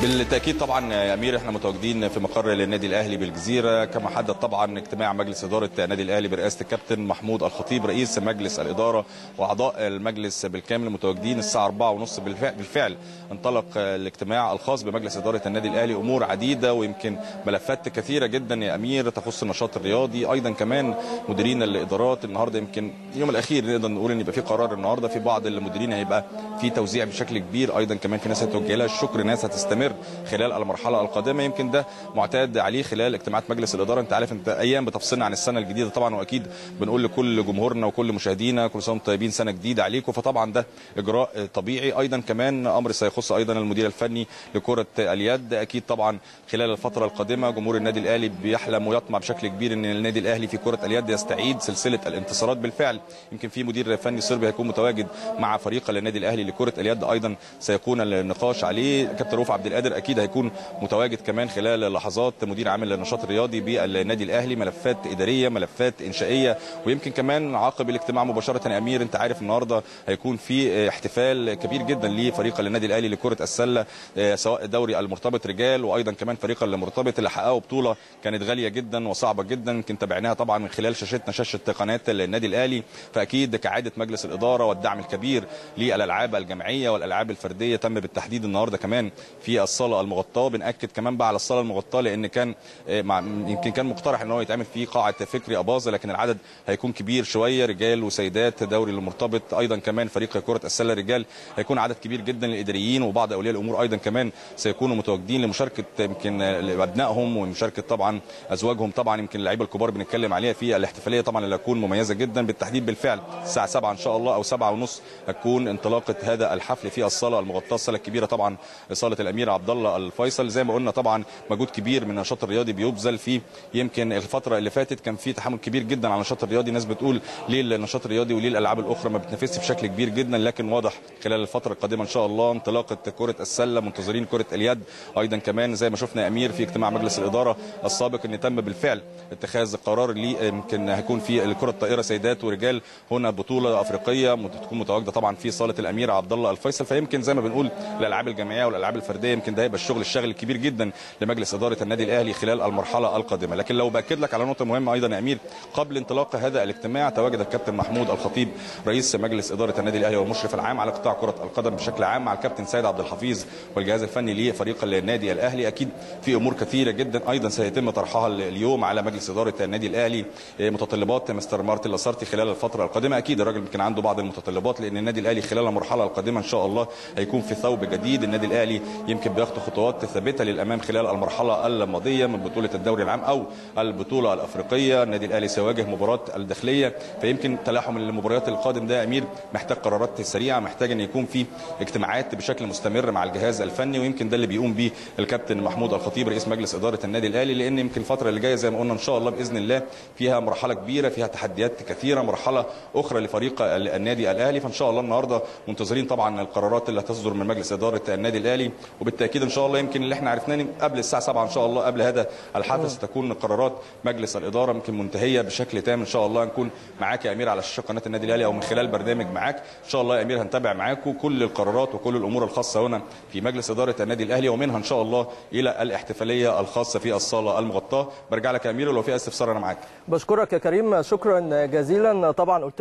بالتاكيد طبعا يا امير احنا متواجدين في مقر النادي الاهلي بالجزيره كما حدد طبعا اجتماع مجلس اداره النادي الاهلي برئاسه الكابتن محمود الخطيب رئيس مجلس الاداره واعضاء المجلس بالكامل متواجدين الساعه 4:30 بالفعل, بالفعل انطلق الاجتماع الخاص بمجلس اداره النادي الاهلي امور عديده ويمكن ملفات كثيره جدا يا امير تخص النشاط الرياضي ايضا كمان مديرين الادارات النهارده يمكن اليوم الاخير نقدر نقول ان يبقى في قرار النهارده في بعض المديرين هيبقى في توزيع بشكل كبير ايضا كمان في ناس هتوجه لها الشكر ناس هتستمر خلال المرحله القادمه يمكن ده معتاد عليه خلال اجتماعات مجلس الاداره انت عارف انت ايام بتفصلنا عن السنه الجديده طبعا واكيد بنقول لكل جمهورنا وكل مشاهدينا كل سنه وانتم طيبين سنه جديده عليكم فطبعا ده اجراء طبيعي ايضا كمان امر سيخص ايضا المدير الفني لكره اليد اكيد طبعا خلال الفتره القادمه جمهور النادي الاهلي بيحلم ويطمع بشكل كبير ان النادي الاهلي في كره اليد يستعيد سلسله الانتصارات بالفعل يمكن في مدير فني صربي هيكون متواجد مع فريق النادي الاهلي لكره اليد ايضا سيكون النقاش عليه كابتن رؤوف عبد القادر اكيد هيكون متواجد كمان خلال لحظات مدير عام النشاط الرياضي بالنادي الاهلي ملفات اداريه ملفات انشائيه ويمكن كمان عقب الاجتماع مباشره يا امير انت عارف النهارده هيكون في احتفال كبير جدا لفريق النادي الاهلي لكره السله سواء الدوري المرتبط رجال وايضا كمان فريق المرتبط اللي حققوا بطوله كانت غاليه جدا وصعبه جدا يمكن تابعناها طبعا من خلال شاشتنا شاشه قناه النادي الاهلي فاكيد كعاده مجلس الاداره والدعم الكبير للالعاب الجماعيه والالعاب الفرديه تم بالتحديد النهارده كمان في الصاله المغطاه بناكد كمان بقى على الصاله المغطاه لان كان مع يمكن كان مقترح ان هو يتعمل في قاعه فكري اباظه لكن العدد هيكون كبير شويه رجال وسيدات دوري المرتبط ايضا كمان فريق كره السله رجال هيكون عدد كبير جدا للاداريين وبعض اولياء الامور ايضا كمان سيكونوا متواجدين لمشاركه يمكن ابنائهم ومشاركه طبعا ازواجهم طبعا يمكن اللعيبه الكبار بنتكلم عليها في الاحتفاليه طبعا اللي هتكون مميزه جدا بالتحديد بالفعل الساعه 7 ان شاء الله او 7 ونص هتكون انطلاقه هذا الحفل في الصاله المغطاه الصاله الكبيره طبعا صاله الامير عبد الله الفيصل زي ما قلنا طبعا مجهود كبير من النشاط الرياضي بيبذل في يمكن الفتره اللي فاتت كان في تحمل كبير جدا على النشاط الرياضي ناس بتقول ليه النشاط الرياضي وليه الالعاب الاخرى ما بتنافسش بشكل كبير جدا لكن واضح خلال الفتره القادمه ان شاء الله انطلاقه كره السله منتظرين كره اليد ايضا كمان زي ما شفنا يا امير في اجتماع مجلس الاداره السابق ان تم بالفعل اتخاذ قرار ليه يمكن هيكون في الكره الطائره سيدات ورجال هنا بطوله افريقيه تكون متواجده طبعا في صاله الامير عبد الله الفيصل فيمكن زي ما بنقول الالعاب الجماعيه والالعاب الفرديه يمكن ده هيبقى الشغل الشاغل الكبير جدا لمجلس اداره النادي الاهلي خلال المرحله القادمه لكن لو باكد لك على نقطه مهمه ايضا يا امير قبل انطلاق هذا الاجتماع تواجد الكابتن محمود الخطيب رئيس مجلس اداره النادي الاهلي والمشرف العام على قطاع كره القدم بشكل عام مع الكابتن سيد عبد الحفيظ والجهاز الفني لفريق النادي الاهلي اكيد في امور كثيره جدا ايضا سيتم طرحها اليوم على مجلس اداره النادي الاهلي متطلبات مستر مارتن لاسارتي خلال الفتره القادمه اكيد الراجل يمكن عنده بعض المتطلبات لان النادي الاهلي خلال المرحله القادمه ان شاء الله هيكون في ثوب جديد النادي الاهلي يمكن بياخد خطوات ثابته للامام خلال المرحله الماضيه من بطوله الدوري العام او البطوله الافريقيه النادي الاهلي سيواجه مباراه الداخليه فيمكن تلاحم المباريات القادم ده يا امير محتاج قرارات سريعه محتاج ان يكون في اجتماعات بشكل مستمر مع الجهاز الفني ويمكن ده اللي بيقوم به الكابتن محمود الخطيب رئيس مجلس اداره النادي الاهلي لان يمكن الفتره اللي جايه زي ما قلنا ان شاء الله باذن الله فيها مرحله كبيره فيها تحديات كثيره مرحله اخرى لفريق النادي الاهلي فان شاء الله النهارده منتظرين طبعا القرارات اللي هتصدر من مجلس اداره النادي الاهلي وبالتاكيد ان شاء الله يمكن اللي احنا عرفناه قبل الساعه 7 ان شاء الله قبل هذا الحفل ستكون قرارات مجلس الاداره يمكن منتهيه بشكل تام ان شاء الله نكون معاك يا امير على شاشه قناه النادي الاهلي او من خلال برنامج معاك ان شاء الله يا امير هنتابع معاكم كل القرارات وكل الامور الخاصه هنا في مجلس اداره النادي الاهلي ومنها ان شاء الله الى الاحتفاليه الخاصه في الصاله المغطاه برجع لك يا امير ولو في استفسار انا معاك بشكرك يا كريم شكرا جزيلا طبعا قلت